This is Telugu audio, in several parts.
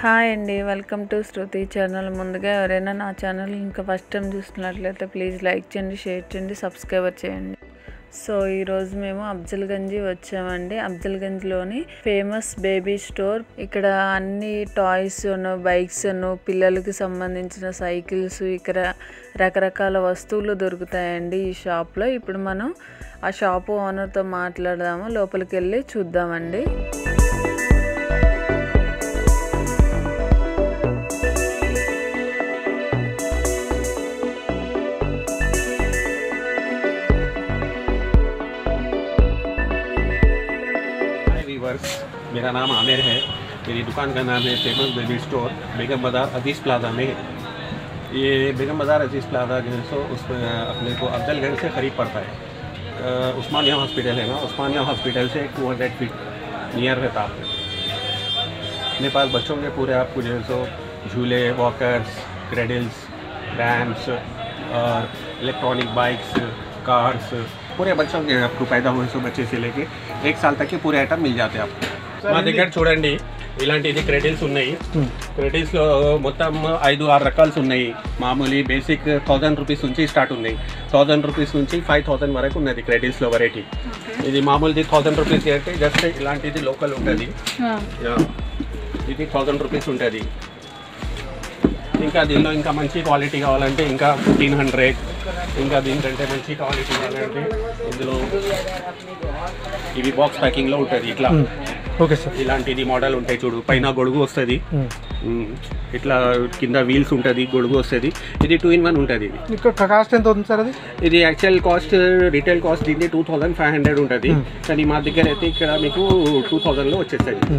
హాయ్ అండి వెల్కమ్ టు శృతి ఛానల్ ముందుగా ఎవరైనా నా ఛానల్ ఇంకా ఫస్ట్ టైం చూస్తున్నట్లయితే ప్లీజ్ లైక్ చేయండి షేర్ చేయండి సబ్స్క్రైబర్ చేయండి సో ఈరోజు మేము అఫ్జల్గంజ్ వచ్చామండి అఫ్జల్గంజ్లోని ఫేమస్ బేబీ స్టోర్ ఇక్కడ అన్ని టాయ్స్ బైక్స్ పిల్లలకి సంబంధించిన సైకిల్స్ ఇక్కడ రకరకాల వస్తువులు దొరుకుతాయండి ఈ షాప్లో ఇప్పుడు మనం ఆ షాపు ఓనర్తో మాట్లాడదాము లోపలికి వెళ్ళి చూద్దామండి हाय वीवर्स मेरा नाम आमिर है मेरी दुकान का नाम है फेमस बेबी स्टोर बेगम बाज़ार अजीज़ प्लाजा में है ये बेगम बाज़ार अजीज़ प्लाजा जो है सो उस अपने को अफजलगंज से करीब पड़ता है अ, उस्मानिया हॉस्पिटल है ना उस्मानिया हॉस्पिटल से टू हंड्रेड फीट नियर रहता है आपको अपने पास बच्चों के पूरे आपको जो है सो झूले वॉकर्स क्रेडल्स रैम्स और इलेक्ट्रॉनिक बाइक्स कार्स पूरे बच्चों के आपको पैदा हुए सो बच्चे से लेके एक साल तक के पूरे आइटम मिल जाते हैं आपको మా దగ్గర చూడండి ఇలాంటిది క్రెడిల్స్ ఉన్నాయి క్రెడిల్స్లో మొత్తం ఐదు ఆరు రకాల్స్ ఉన్నాయి మామూలు బేసిక్ థౌజండ్ రూపీస్ నుంచి స్టార్ట్ ఉన్నాయి థౌజండ్ రూపీస్ నుంచి ఫైవ్ థౌజండ్ వరకు ఉన్నది క్రెడిల్స్లో వెరైటీ ఇది మామూలుది థౌజండ్ రూపీస్ అంటే జస్ట్ ఇలాంటిది లోకల్ ఉంటుంది యా. ఇది థౌజండ్ రూపీస్ ఉంటుంది ఇంకా దీనిలో ఇంకా మంచి క్వాలిటీ కావాలంటే ఇంకా ఫిఫ్టీన్ హండ్రెడ్ ఇంకా దీనికంటే మంచి క్వాలిటీ కావాలంటే ఇందులో ఇవి బాక్స్ ప్యాకింగ్లో ఉంటుంది ఇట్లా ఓకే సార్ ఇలాంటిది మోడల్ ఉంటాయి చూడు పైన గొడుగు వస్తుంది ఇట్లా కింద వీల్స్ ఉంటుంది గొడుగు వస్తుంది ఇది టూ ఇన్ వన్ ఉంటుంది ఇది ఇక్కడ కాస్ట్ ఎంత అవుతుంది సార్ అది ఇది యాక్చువల్ కాస్ట్ రీటైల్ కాస్ట్ దీన్ని టూ థౌసండ్ ఫైవ్ హండ్రెడ్ ఉంటుంది కానీ మా దగ్గర అయితే ఇక్కడ మీకు టూ థౌసండ్లో వచ్చేస్తుంది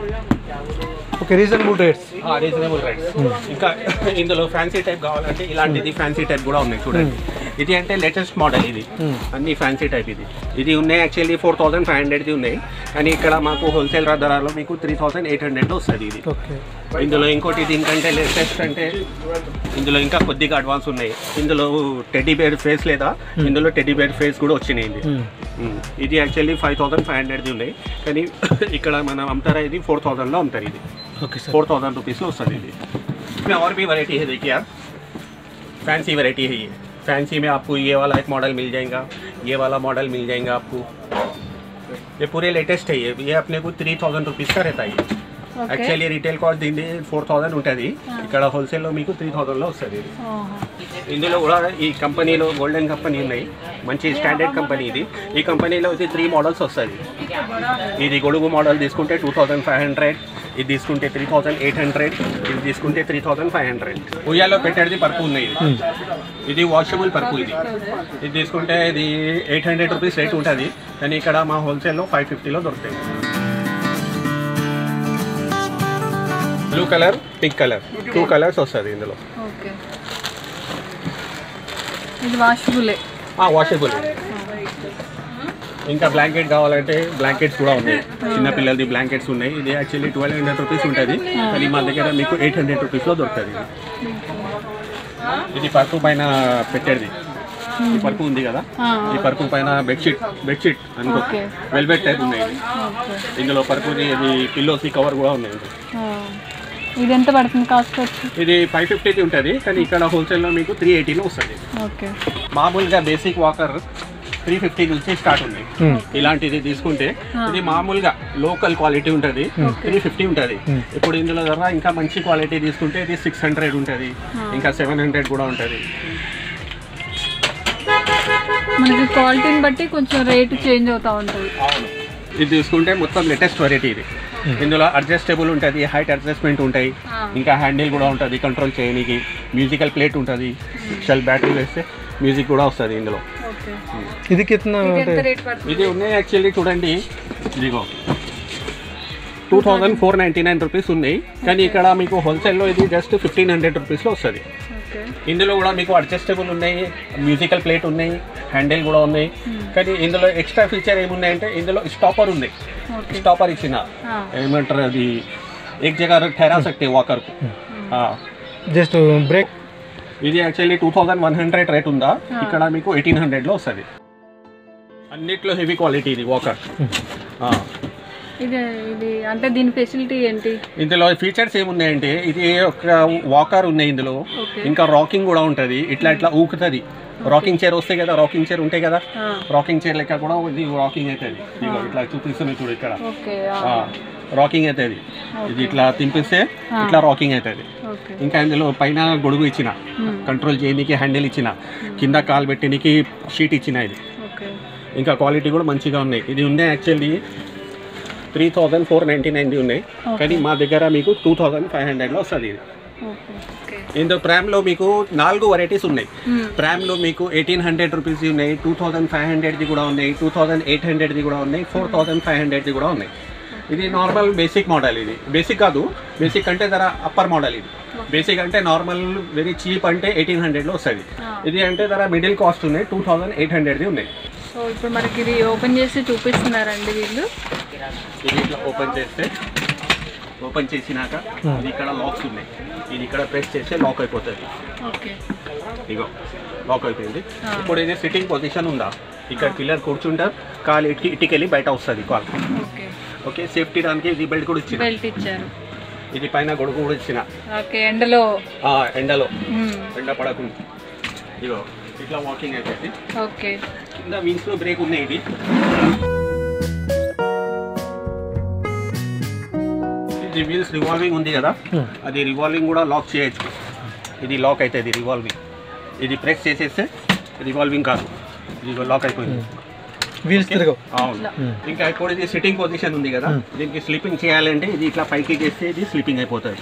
okay reasonable rates reasonable rates ఇంకా ఇందులో ఫ్యాన్సీ టైప్ కావాలంటే ఇలాంటిది ఫ్యాన్సీ టైప్ కూడా ఉన్నాయి చూడండి ఇది అంటే లేటెస్ట్ మోడల్ ఇది అన్ని ఫ్యాన్సీ టైప్ ఇది ఇది ఉన్నాయి యాక్చువల్లీ ఫోర్ థౌసండ్ ఫైవ్ హండ్రెడ్ది ఉన్నాయి కానీ ఇక్కడ మాకు హోల్సేల్ ధరలో మీకు త్రీ థౌసండ్ ఎయిట్ హండ్రెడ్లో వస్తుంది ఇది ఓకే ఇందులో ఇంకోటి దీనికంటే లేటెస్ట్ అంటే ఇందులో ఇంకా కొద్దిగా అడ్వాన్స్ ఉన్నాయి ఇందులో టెడ్డీ బేర్ ఫేస్ లేదా ఇందులో టెడ్డీ బేర్ ఫేస్ కూడా వచ్చినాయి ఇది ఉమ్. ఇది యాక్చువల్లీ ఫైవ్ థౌసండ్ ఫైవ్ హండ్రెడ్ది ఉన్నాయి కానీ ఇక్కడ మనం అమ్ముతారా ఇది ఫోర్ థౌసండ్లో అమ్ముతారు ఇది okay sir four thousand rupees में वస్తుంది ఇది इसमें और भी वैरायटी है देखिए आप फैंसी वैरायटी है ये फैंसी में आपको ये वाला एक मॉडल मिल जाएगा ये वाला मॉडल मिल जाएगा आपको ये पूरे लेटेस्ट है ये ये अपने को త్రీ థౌజండ్ రూపీస్ का रहता है ये యాక్చువల్లీ రీటైల్ కాస్ట్ దీన్ని ఫోర్ థౌసండ్ ఉంటుంది ఇక్కడ హోల్సేల్లో మీకు త్రీ థౌసండ్లో వస్తుంది ఇది ఇందులో కూడా ఈ కంపెనీలో గోల్డెన్ కంపెనీ ఉన్నాయి మంచి స్టాండర్డ్ కంపెనీ ఇది ఈ కంపెనీలో ఇది త్రీ మోడల్స్ వస్తుంది ఇది గొడుగు మోడల్ తీసుకుంటే టూ థౌజండ్ ఫైవ్ హండ్రెడ్ ఇది తీసుకుంటే త్రీ థౌజండ్ ఎయిట్ హండ్రెడ్ ఇది తీసుకుంటే త్రీ థౌజండ్ ఫైవ్ హండ్రెడ్ ఉయ్యాలో పెట్టేది పరుపు ఉన్నాయి ఇది. ఇది వాషబుల్ పరుపు ఇది ఇది తీసుకుంటే ఇది ఎయిట్ హండ్రెడ్ రూపీస్ రేట్ ఉంటుంది కానీ ఇక్కడ మా హోల్సేల్లో ఫైవ్ ఫిఫ్టీలో దొరుకుతాయి blue colour pink colour two colours వస్తుంది ఇందులో ఓకే ఇది వాషబులే వాషబుల్ ఇంకా బ్లాంకెట్ కావాలంటే బ్లాంకెట్స్ కూడా ఉన్నాయి చిన్న పిల్లలది బ్లాంకెట్స్ ఉన్నాయి ఇది యాక్చువల్లీ ట్వెల్వ్ హండ్రెడ్ రూపీస్ ఉంటుంది కానీ మా దగ్గర మీకు ఎయిట్ హండ్రెడ్ రూపీస్లో దొరుకుతుంది ఇది ఇది పరుపు పైన పెట్టేది ఈ పరుపు ఉంది కదా ఈ పరుపు పైన బెడ్షీట్ బెడ్షీట్ అనుకో ఓకే. వెల్వెట్ టైప్ ఉన్నాయి ఇది. ఓకే ఇందులో పరుపుది ఇది పిల్లోసి కవర్ కూడా ఉన్నాయి ఇందులో. ఇది ఎంత పడుతుంది కాస్ట్ వచ్చి ఇది ఫైవ్ ఫిఫ్టీకి ఉంటుంది కానీ ఇక్కడ హోల్సేల్లో మీకు త్రీ ఎయిటీలో వస్తుంది ఓకే మామూలుగా బేసిక్ వాకర్ త్రీ ఫిఫ్టీ నుంచి స్టార్ట్ ఉంది ఇలాంటిది తీసుకుంటే ఇది మామూలుగా లోకల్ క్వాలిటీ ఉంటుంది త్రీ ఫిఫ్టీ ఉంటుంది ఇప్పుడు ఇందులో ధర ఇంకా మంచి క్వాలిటీ తీసుకుంటే ఇది సిక్స్ హండ్రెడ్ ఉంటుంది ఇంకా సెవెన్ హండ్రెడ్ కూడా ఉంటుంది మనకి క్వాలిటీని బట్టి కొంచెం రేటు చేంజ్ అవుతూ ఉంటుంది అవును ఇది తీసుకుంటే మొత్తం లేటెస్ట్ వెరైటీ ఇది ఇందులో అడ్జస్టబుల్ ఉంటుంది హైట్ అడ్జస్ట్మెంట్ ఉంటాయి ఇంకా హ్యాండిల్ కూడా ఉంటుంది కంట్రోల్ చేయడానికి మ్యూజికల్ ప్లేట్ ఉంటుంది షెల్ బ్యాటరీ వేస్తే మ్యూజిక్ కూడా వస్తుంది ఇందులో ఓకే ఇది కిतना ఇది అంటే ఎంత రేట్ పడుతుంది ఇది ఉన్నాయి యాక్చువల్లీ చూడండి ఇదిగో two thousand four ninety nine rupees ఉన్నాయి కానీ ఇక్కడ మీకు హోల్సేల్లో ఇది జస్ట్ ఫిఫ్టీన్ హండ్రెడ్ రూపీస్లో వస్తుంది ఓకే ఇందులో కూడా మీకు అడ్జస్టబుల్ ఉన్నాయి మ్యూజికల్ ప్లేట్ ఉన్నాయి హ్యాండిల్ కూడా ఉన్నాయి కానీ ఇందులో ఎక్స్ట్రా ఫీచర్ ఏమున్నాయంటే ఇందులో స్టాపర్ ఉంది ఓకే స్టాపర్ ఇచ్చిన ఆ. ఏమంటారు అది एक जगह ठहरा सकते वॉकर को हाँ జస్ట్ బ్రేక్ ఇది actually two thousand one hundred rate ఉందా ఇక్కడ మీకు ఎయిటీన్ హండ్రెడ్లో వస్తుంది అన్నిట్లో హెవీ క్వాలిటీ ఇది వాకర్ ఇది ఇది అంటే దీని ఫెసిలిటీ ఏంటి ఇందులో ఫీచర్స్ ఏమున్నాయంటే ఇది ఒక వాకర్ ఉన్నాయి ఇందులో ఓకే ఇంకా రాకింగ్ కూడా ఉంటుంది ఇట్లా ఇట్లా ఊకుతుంది రాకింగ్ చైర్ వస్తాయి కదా రాకింగ్ చైర్ ఉంటాయి కదా ఆ, రాకింగ్ చైర్ లెక్క కూడా ఇది రాకింగ్ అవుతుంది ఇదిగో ఇట్లా చూపిస్తుంది చూడు ఇక్కడ ఓకే ఆ, రాకింగ్ అవుతుంది ఇది ఇట్లా తింపిస్తే ఇట్లా రాకింగ్ అవుతుంది ఓకే ఇంకా ఇందులో పైన గొడుగు ఇచ్చిన Hmm. కంట్రోల్ చేయడానికి హ్యాండిల్ ఇచ్చిన కింద కాలు పెట్టడానికి షీట్ ఇచ్చిన ఇది ఓకే ఇంకా క్వాలిటీ కూడా మంచిగా ఉన్నాయి ఇది ఉన్నాయి actually three thousand four ninety నైన్ది ఉన్నాయి కానీ మా దగ్గర మీకు టూ థౌజండ్ ఫైవ్ హండ్రెడ్లో వస్తుంది ఇది ఓకే ఓకే ఇందులో ప్రామ్లో మీకు నాలుగు వెరైటీస్ ఉన్నాయి మ్మ్. ప్రామ్లో మీకు ఎయిటీన్ హండ్రెడ్ రూపీస్ ఉన్నాయి టూ థౌజండ్ ఫైవ్ హండ్రెడ్ది కూడా ఉన్నాయి టూ థౌజండ్ ఎయిట్ హండ్రెడ్ది కూడా ఉన్నాయి ఫోర్ థౌజండ్ ఫైవ్ హండ్రెడ్ది కూడా ఉన్నాయి ఇది నార్మల్ బేసిక్ మోడల్ ఇది బేసిక్ కాదు బేసిక్ అంటే ధర అప్పర్ మోడల్ ఇది బేసిక్ అంటే నార్మల్ వెరీ చీప్ అంటే ఎయిటీన్ హండ్రెడ్లో వస్తుంది ఆ. ఇది అంటే ధర మిడిల్ కాస్ట్ ఉన్నాయి టూ థౌజండ్ ఎయిట్ హండ్రెడ్ది ఉన్నాయి సో ఇప్పుడు మనకి ఇది ఓపెన్ చేసి చూపిస్తున్నారండి వీళ్ళు ఇది ఇట్లా ఓపెన్ చేస్తే ఓపెన్ చేసినాక ఇది ఇక్కడ లాక్స్ ఉన్నాయి ఇది ఇక్కడ ప్రెస్ చేస్తే లాక్ అయిపోతుంది ఓకే ఇగో లాక్ అయిపోయింది ఆ. ఇప్పుడు ఇది సిట్టింగ్ పొజిషన్ ఉందా ఇక్కడ పిల్లర్ కూర్చుంటారు కాలు ఇటుకి ఇటుకెళ్ళి బయట వస్తుంది కాల్ ఓకే ఓకే సేఫ్టీ దానికి ఇది బెల్ట్ కూడా ఇచ్చిన బెల్ట్ ఇచ్చారు ఇది పైన గొడుగు కూడా ఇచ్చిన ఓకే ఎండలో ఆ, ఎండలో మ్మ్. ఎండ పడకుండా ఇగో ఇట్లా వాకింగ్ అయిపోయింది ఓకే కింద వీల్స్ లో బ్రేక్ ఉన్నాయి ఇది ఇది వీల్స్ రివాల్వింగ్ ఉంది కదా అది రివాల్వింగ్ కూడా లాక్ చేయొచ్చు ఇది లాక్ అవుతుంది రివాల్వింగ్ ఇది ప్రెస్ చేసేస్తే రివాల్వింగ్ కాదు ఇది లాక్ అయిపోయింది వీల్స్ తిరగవు అవును ఇంకా ఇప్పుడు ఇది సిట్టింగ్ పొజిషన్ ఉంది కదా దీనికి స్లీపింగ్ చేయాలంటే ఇది ఇట్లా పైకి చేస్తే ఇది స్లీపింగ్ అయిపోతుంది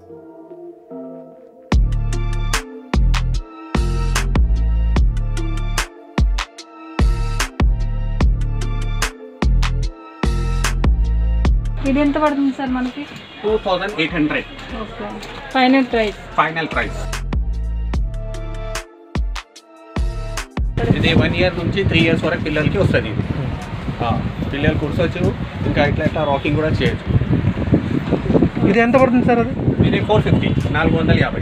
ఇది ఎంత పడుతుంది సార్ మనకి two thousand eight hundred okay final price final price ఇది వన్ ఇయర్ నుంచి త్రీ ఇయర్స్ వరకు పిల్లలకి వస్తుంది ఇది ఆ, పిల్లలు కూర్చోవచ్చు ఇంకా ఇట్లా ఇట్లా రాకింగ్ కూడా చేయొచ్చు ఇది ఎంత పడుతుంది సార్ అది ఇది ఫోర్ ఫిఫ్టీ నాలుగు వందల యాభై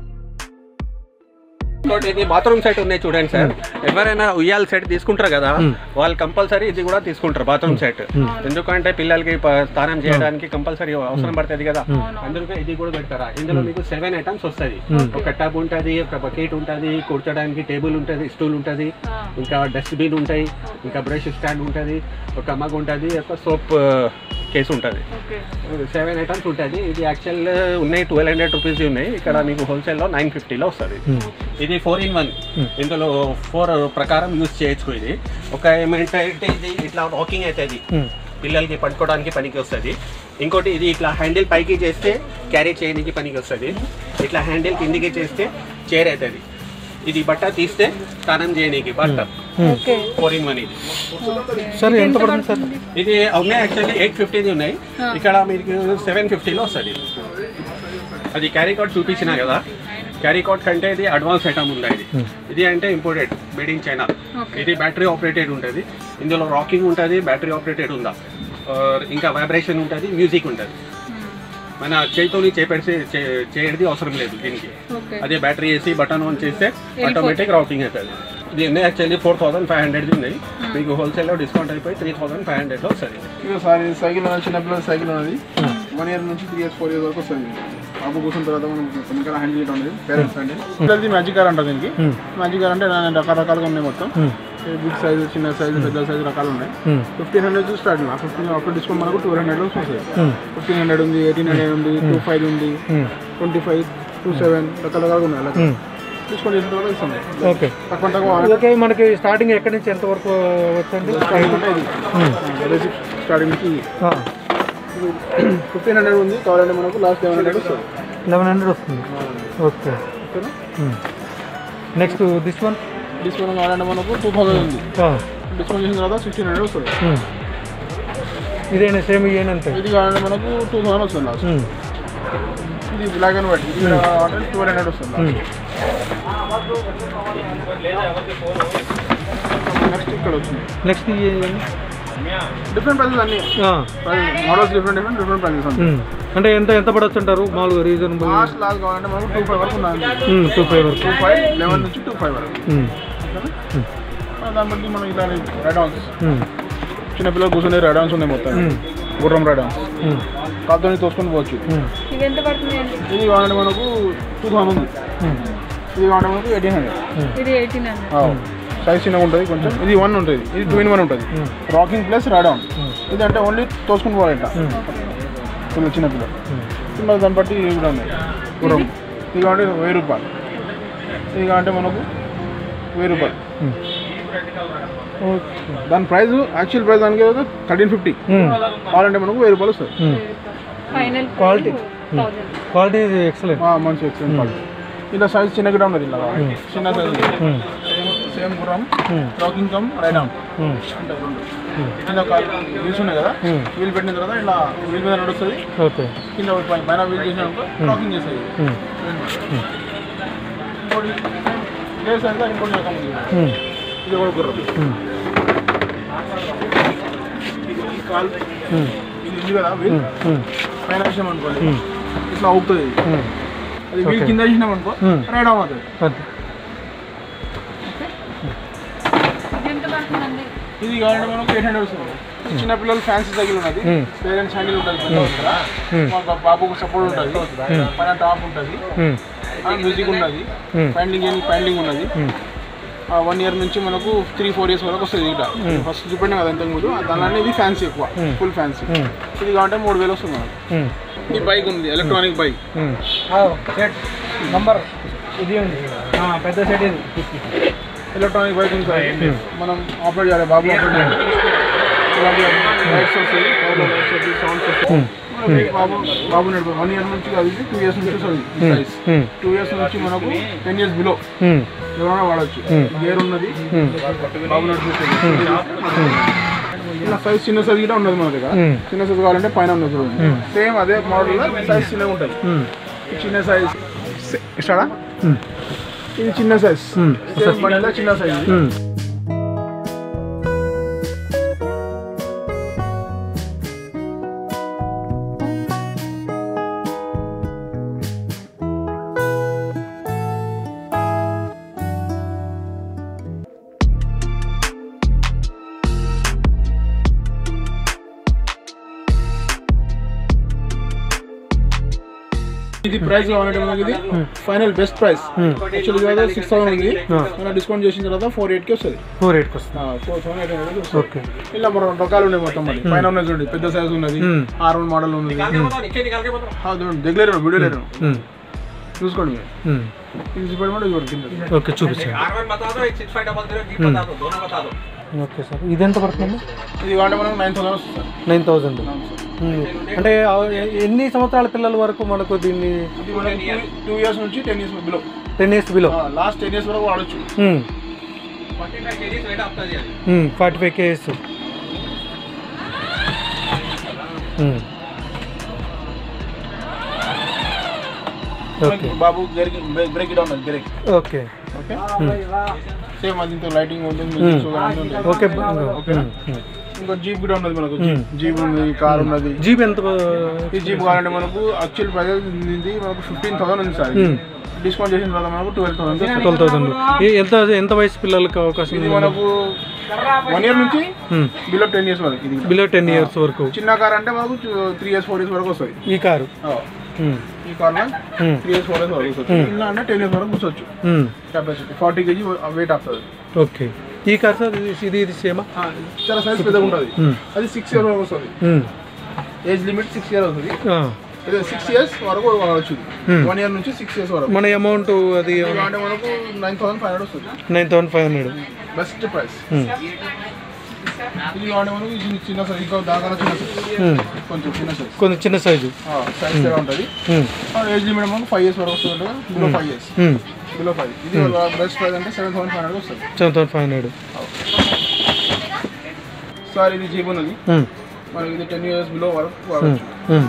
ఇంకోటి ఇది బాత్రూమ్ సెట్ ఉన్నాయి చూడండి సార్ ఎవరైనా ఉయ్యాల సెట్ తీసుకుంటారు కదా వాళ్ళు కంపల్సరీ ఇది కూడా తీసుకుంటారు బాత్రూమ్ సెట్ ఎందుకంటే పిల్లలకి ప- స్నానం చేయడానికి కంపల్సరీ అవసరం పడుతుంది కదా అందుకే ఇది కూడా పెడతారా ఇందులో మీకు సెవెన్ ఐటమ్స్ వస్తుంది ఒక టబ్ ఉంటుంది ఒక బకెట్ ఉంటుంది కూర్చోడానికి టేబుల్ ఉంటుంది స్టూల్ ఉంటుంది ఇంకా డస్ట్బిన్ ఉంటాయి ఇంకా బ్రష్ స్టాండ్ ఉంటుంది ఒక మగ్ ఉంటుంది ఒక సోప్ కేసు ఉంటుంది ఓకే సెవెన్ ఐటమ్స్ ఉంటుంది ఇది యాక్చువల్ ఉన్నాయి ట్వెల్వ్ హండ్రెడ్ రూపీస్ ఉన్నాయి ఇక్కడ మీకు హోల్సేల్లో నైన్ ఫిఫ్టీలో వస్తుంది ఇది ఫోర్ ఇన్ వన్ ఇందులో ఫోర్ ప్రకారం యూజ్ చేయొచ్చు ఇది ఒక ఏమంటే ఇది ఇట్లా వాకింగ్ అవుతుంది పిల్లలకి పట్టుకోవడానికి పనికి వస్తుంది ఇంకోటి ఇది ఇట్లా హ్యాండిల్ పైకి చేస్తే క్యారీ చేయడానికి పనికి వస్తుంది ఇట్లా హ్యాండిల్ కిందికి చేస్తే చైర్ అవుతుంది ఇది బట్ట తీస్తే స్నానం చేయడానికి బట్ట ఓకే ఫోర్ ఇన్ వన్ ఇది సార్ ఎంత పడుతుంది సార్ ఇది ఉన్నాయి యాక్చువల్లీ ఎయిట్ ఫిఫ్టీది ఉన్నాయి ఇక్కడ మీకు సెవెన్ ఫిఫ్టీలో వస్తుంది అది క్యారీ కార్డ్ చూపించిన కదా క్యారీ కార్డ్ కంటే ఇది అడ్వాన్స్ ఐటమ్ ఉంది ఇది ఇది అంటే ఇంపోర్టెడ్ మేడ్ ఇన్ చైనా ఇది బ్యాటరీ ఆపరేటెడ్ ఉంటుంది ఇందులో రాకింగ్ ఉంటుంది బ్యాటరీ ఆపరేటెడ్ ఉందా ఆర్ ఇంకా వైబ్రేషన్ ఉంటుంది మ్యూజిక్ ఉంటుంది మన చేతితోని చేపెడితే చే- చేయడిది అవసరం లేదు దీనికి ఓకే అదే బ్యాటరీ వేసి బటన్ ఆన్ చేస్తే ఆటోమేటిక్ రాకింగ్ అవుతుంది ఇది ఉన్నాయి యాక్చువల్లీ ఫోర్ థౌసండ్ ఫైవ్ హండ్రెడ్ది ఉన్నాయి మీకు హోల్సేల్లో డిస్కౌంట్ అయిపోయి త్రీ థౌసండ్ ఫైవ్ హండ్రెడ్లో వస్తుంది ఇక సార్ ఇది సైకిల్ ఉన్నది చిన్నపిల్లల సైకిల్ ఉన్నది వన్ ఇయర్ నుంచి త్రీ ఇయర్స్ ఫోర్ ఇయర్స్ వరకు వస్తుంది బాబు కూర్చున్న తర్వాత మనం వెనకాల హ్యాండిల్ చేయడం ఉండదు పేరెంట్స్ హ్యాండిల్ ఇది మ్యాజిక్ కార్ అంటారు దీనికి మ్యాజిక్ కార్ అంటే నా- రకరకాలుగా ఉన్నాయి మొత్తం బిగ్ సైజు చిన్న సైజు పెద్ద సైజు రకాలు ఉన్నాయి ఫిఫ్టీన్ హండ్రెడ్ నుంచి స్టార్ట్ ఆ ఫిఫ్టీన్ ఆఫర్ డిస్కౌంట్ మనకు టూ హండ్రెడ్ వస్తుంది ఫిఫ్టీన్ హండ్రెడ్ ఉంది ఎయిటీన్ హండ్రెడ్ ఉంది టూ ఫైవ్ ఉంది ట్వంటీ ఫైవ్ టూ సెవెన్ రకరకాలుగా ఉన్నాయి అలా డిస్కౌంట్ చేసిన తర్వాత ఇస్తాం ఓకే తక్కువ తక్కువ ఓకే మనకి స్టార్టింగ్ ఎక్కడి నుంచి ఎంత వరకు వచ్చండి స్టార్టింగ్ అంటే ఇది బేసిక్ స్టార్టింగ్ నుంచి ఫిఫ్టీన్ హండ్రెడ్ ఉంది కావాలంటే మనకు లాస్ట్ లెవెన్ హండ్రెడ్ వస్తుంది లెవెన్ హండ్రెడ్ వస్తుంది okay next this one discount కావాలంటే మనకు టూ థౌసండ్ ఉంది డిస్కౌంట్ చేసిన తర్వాత సిక్స్టీన్ హండ్రెడ్ వస్తుంది ఇదేనా సేమ్ ఇదేనంతే ఇది కావాలంటే మనకు టూ థౌసండ్ వస్తుంది లాస్ట్ ఇది బ్లాక్ అండ్ వైట్ ఇది కావాలంటే టూ హండ్రెడ్ వస్తుంది నెక్స్ట్ ఇక్కడ వచ్చింది నెక్స్ట్ డిఫరెంట్ ప్రైజెస్ అన్ని models different different different prices ఉంటాయి అంటే ఎంత ఎంత పడవచ్చు అంటారు మామూలుగా రీజనబుల్ లాస్ట్ లాస్ట్ కావాలంటే మనకు టూ ఫైవ్ వరకు ఉన్నది టూ ఫైవ్ వరకు టూ ఫైవ్ లెవెన్ నుంచి టూ ఫైవ్ వరకు ఉమ్, మన దాన్ని బట్టి మనం ఇలా రెడ్ ఆన్స్ ఉమ్, చిన్నపిల్లలు కూర్చునే రెడ్ ఆన్స్ ఉన్నాయి మొత్తం ఉమ్. గుర్రం రాయడం కాలుతో తోసుకొని పోవచ్చు ఇవి ఎంత పడుతున్నాయండి ఇది కావాలంటే మనకు టూ థౌసండ్ ఉంది ఇది కావాలంటే మనకు ఎయిటీన్ హండ్రెడ్ ఇది ఎయిటీన్ హండ్రెడ్ సైజ్ చిన్నగా ఉంటుంది కొంచెం ఇది వన్ ఉంటుంది ఇది టూ ఇన్ వన్ ఉంటుంది రాకింగ్ ప్లస్ రాడౌన్ ఇది అంటే ఓన్లీ తోసుకుని పోవాలంట పిల్లలు చిన్న పిల్లలు మరి దాన్ని బట్టి ఇవి కూడా ఉన్నాయి గుర్రం ఇది కావాలంటే వెయ్యి రూపాయలు ఇది కావాలంటే మనకు వెయ్యి రూపాయలు దాని ప్రైస్ యాక్చువల్ ప్రైస్ దానికి థర్టీన్ ఫిఫ్టీ కావాలంటే మనకు వెయ్యి రూపాయలు వస్తుంది final Quality. Thousand quality excellent ఆ, మంచి ఎక్సలెంట్ క్వాలిటీ ఇలా సైజ్ చిన్న గిడ ఉన్నది ఇలా చిన్న సైజ్ సేమ్ గుర్రం రాకింగ్ కమ్ రైడ్ ఆన్ అంటే రెండు కింద వీల్స్ ఉన్నాయి కదా వీల్ పెట్టిన తర్వాత ఇలా వీల్ మీద నడుస్తుంది ఓకే కింద పై- పైన వీల్ చేసినాక రాకింగ్ చేస్తుంది ఇంకోటి ప్లేస్ అంతా ఇంకోటి రకం ఉంది ఇది కూడా గుర్రం ఇది ఈ కాల్ ఇది ఉంది కదా వీల్ పైన వేసినాం అనుకోండి ఇట్లా అవుతుంది అది వీల్ కింద వేసినాం అనుకో రైడ్ ఆన్ అవుతుంది ఎంత పడుతుందండి ఇది కావాలంటే మనకు ఎయిట్ హండ్రెడ్ వస్తుంది ఇది చిన్న పిల్లలు ఫ్యాన్సీ సైకిల్ ఉన్నది పేరెంట్స్ హ్యాండిల్ ఉంటుంది పెద్ద దగ్గర మా బాబుకు సపోర్ట్ ఉంటుంది పైన టాప్ ఉంటుంది మ్యూజిక్ ఉన్నది ప్యాండింగ్ అని ప్యాండింగ్ ఉన్నది వన్ ఇయర్ నుంచి మనకు త్రీ ఫోర్ ఇయర్స్ వరకు వస్తుంది ఇట ఫస్ట్ చూపెట్టిన కదా ఇంతకు ముందు దానిలో ఇది ఫ్యాన్సీ ఎక్కువ ఫుల్ ఫ్యాన్సీ ఇది కావాలంటే మూడు వేలు వస్తుంది మనకు ఈ బైక్ ఉంది ఎలక్ట్రానిక్ బైక్ సెట్ నంబర్ ఇది ఉంది పెద్ద సెట్ ఇది ఎలక్ట్రానిక్ బైక్ ఉంది సార్ మనం ఆపరేట్ చేయాలి బాబు ఆపరేట్ చేయాలి ఇలాంటి లైట్స్ వస్తాయి లైట్స్ వస్తాయి సౌండ్స్ వస్తాయి బాబు బాబు నడిపి వన్ ఇయర్ నుంచి అది టూ ఇయర్స్ నుంచి వస్తుంది సైజ్ టూ ఇయర్స్ నుంచి మనకు టెన్ ఇయర్స్ బిలో ఎవరైనా వాడచ్చు గేర్ ఉన్నది బాబు నడిపిస్తుంది ఇలా సైజ్ చిన్న సైజ్ కూడా ఉన్నది మన దగ్గర చిన్న సైజ్ కావాలంటే పైన ఉన్నది చూడండి సేమ్ అదే మోడల్ సైజ్ చిన్నగా ఉంటుంది ఈ చిన్న సైజ్ ఇస్తాడా ఇది చిన్న సైజ్ సేమ్ బండిలో చిన్న సైజ్ ఇది ప్రైస్ కావాలంటే మనకి ఇది ఫైనల్ బెస్ట్ ప్రైస్ యాక్చువల్లీ కాదు సిక్స్ థౌసండ్ ఉంది మనం డిస్కౌంట్ చేసిన తర్వాత ఫోర్ ఎయిట్ కి వస్తుంది ఫోర్ ఎయిట్కి వస్తుంది ఫోర్ థౌసండ్ ఎయిట్ హండ్రెడ్ వస్తుంది ఓకే ఇలా మన రెండు రకాలు ఉన్నాయి మొత్తం మరి పైన ఉన్నది చూడండి పెద్ద సైజ్ ఉన్నది ఆర్ వన్ మోడల్ ఉన్నది ఆ, చూడండి దగ్గర వీడియో లేరు చూసుకోండి మీరు ఇది చూపెట్టమంటే చూడండి కింద ఓకే చూపించండి आर बता दो एक सिक्स फाइव डबल जीरो की बता दो दोनों बता दो ఓకే సార్ ఇది ఎంత పడుతుంది ఇది కావాలంటే మనకు నైన్ థౌసండ్ వస్తుంది సార్ నైన్ థౌజండ్ అంటే ఆ ఎ- ఎన్ని సంవత్సరాల పిల్లల వరకు మనకు దీన్ని ఇది మనకి టూ ఇయర్స్ నుంచి ten years below ten years below last ten years వరకు వాడచ్చు forty five K G weight आपका दिया ఫార్టీ ఫైవ్ కేఎస్ ఓకే బాబు బ్రేక్ బ్రేక్ డౌన్ అది బ్రేక్ ఓకే ఓకే సేమ్ అది ఇంత లైటింగ్ ఉంటుంది music కూడా అన్నీ ఉంటాయి. ఓకే ఓకేనా ఇంకో జీప్ కూడా ఉన్నది మనకు జీప్ జీప్ ఉంది కార్ ఉన్నది జీప్ ఎంత ఈ జీప్ కావాలంటే మనకు యాక్చువల్ ప్రైస్ ఉంది మనకు ఫిఫ్టీన్ థౌసండ్ ఉంది సార్ డిస్కౌంట్ చేసిన తర్వాత మనకు ట్వెల్వ్ థౌసండ్ ట్వెల్వ్ థౌసండ్ ఎంత ఎంత వయసు పిల్లలకి అవకాశం ఇది మనకు వన్ ఇయర్ నుంచి బిలో టెన్ ఇయర్స్ వరకు ఇది బిలో టెన్ ఇయర్స్ వరకు చిన్న కార్ అంటే మనకు త్రీ ఇయర్స్ ఫోర్ ఇయర్స్ వరకు వస్తుంది ఈ కారు ఆ. ఈ car three years four years వరకు వస్తుంది ఇలా అంటే టెన్ ఇయర్స్ వరకు కూర్చోవచ్చు కెపాసిటీ ఫార్టీ కేజీ వెయిట్ వస్తుంది ఓకే ఈ కార్ సార్ ఇది ఇది ఇది సేమా ఆ, చాలా సైజ్ పెద్దగా ఉంటుంది అది సిక్స్ ఇయర్ వరకు వస్తుంది ఏజ్ లిమిట్ సిక్స్ ఇయర్ అవుతుంది అదే సిక్స్ ఇయర్స్ వరకు వాడచ్చు వన్ ఇయర్ నుంచి సిక్స్ ఇయర్స్ వరకు మన అమౌంట్ అది ఇది అంటే మనకు నైన్ థౌసండ్ ఫైవ్ హండ్రెడ్ వస్తుంది nine thousand five hundred best price ఇది కావాలంటే మనకు ఇది చిన్న సైజ్ ఇంకా దాకా చిన్న సైజ్ కొంచెం చిన్న సైజ్ కొంచెం చిన్న సైజు సైజ్ ఎలా ఉంటుంది ఏజ్ లిమిట్ మనకు ఫైవ్ ఇయర్స్ వరకు వస్తుంది below five years below five ఇది బెస్ట్ ప్రైస్ అంటే సెవెన్ థౌసండ్ ఫైవ్ హండ్రెడ్ వస్తుంది seven thousand five hundred sir ఇది జీప్ ఉన్నది మనకి ఇది టెన్ ఇయర్స్ బిలో వరకు వాడచ్చు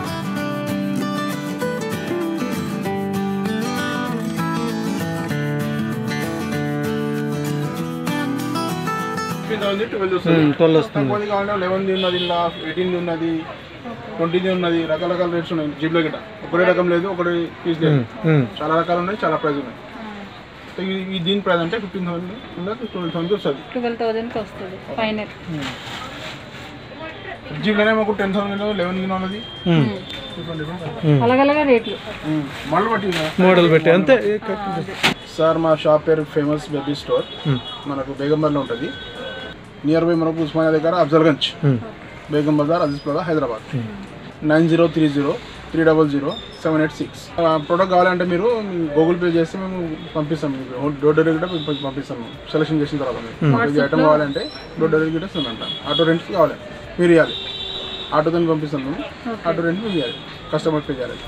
ఫిఫ్టీన్ థౌసండ్ ట్వెల్వ్ వస్తుంది ట్వెల్వ్ వస్తుంది తక్కువది కావాలంటే లెవెన్ ఉన్నది ఇలా ఎయిటీన్ ఉన్నది ట్వంటీది ఉన్నది రకరకాల రేట్స్ ఉన్నాయి జిప్లో గిట్ట ఒకటే రకం లేదు ఒకటి పీస్ లేదు చాలా రకాలు ఉన్నాయి చాలా ప్రైస్ ఉన్నాయి సో ఈ- ఈ దీని ప్రైస్ అంటే ఫిఫ్టీన్ థౌసండ్ ట్వెల్వ్ థౌసండ్ వస్తుంది ట్వెల్వ్ థౌజండ్కి వస్తుంది ఫైనల్ ఫ్రిడ్జ్లోనే మాకు టెన్ థౌసండ్ లెవెన్ గిన్నె ఉన్నది ఉమ్. డిఫరెంట్ డిఫరెంట్ అలగలగా రేట్లు మళ్ళీ బట్టి మోడల్ పెట్టి అంతే సార్ మా షాప్ పేరు ఫేమస్ బేబీ స్టోర్ ఉమ్. మనకు బేగంబర్లో ఉంటుంది నియర్ బై మనకు ఉస్మానియా దగ్గర Afzalgunj um. Begum Bazar Aziz plaza Hyderabad nine zero three zero three double zero seven eight six product కావాలంటే మీరు గూగుల్ పే చేస్తే మేము పంపిస్తాం మీకు డోర్ డెలివరీ కూడా మీకు పంపిస్తాం సెలెక్షన్ చేసిన తర్వాత మీకు ఈ ఐటమ్ కావాలంటే డోర్ డెలివరీ కూడా ఇస్తుందంట ఆటో రెంట్కి కావాలి మీరు ఇవ్వాలి ఆటోతో పంపిస్తాం మేము ఆటో రెంట్ మీరు ఇవ్వాలి కస్టమర్ పే చేయాలి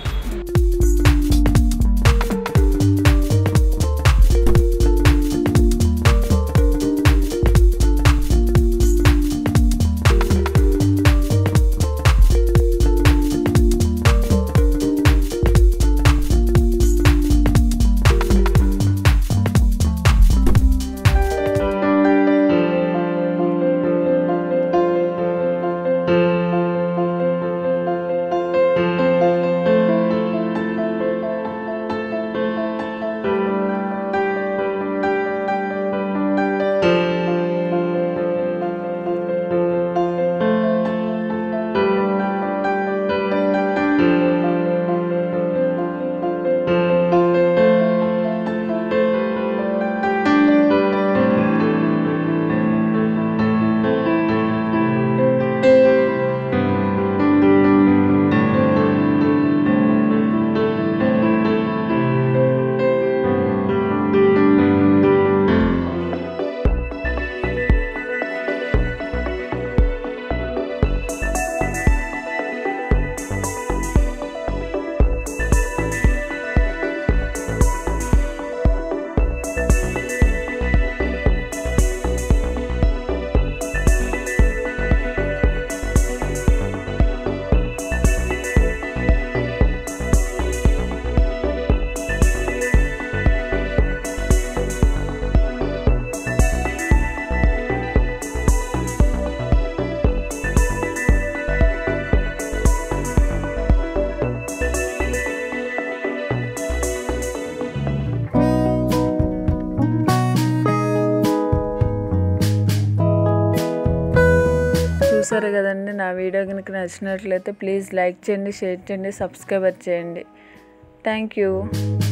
చూసారు కదండి నా వీడియో కనుక నచ్చినట్లయితే ప్లీజ్ లైక్ చేయండి షేర్ చేయండి సబ్స్క్రైబర్ చేయండి థ్యాంక్ యూ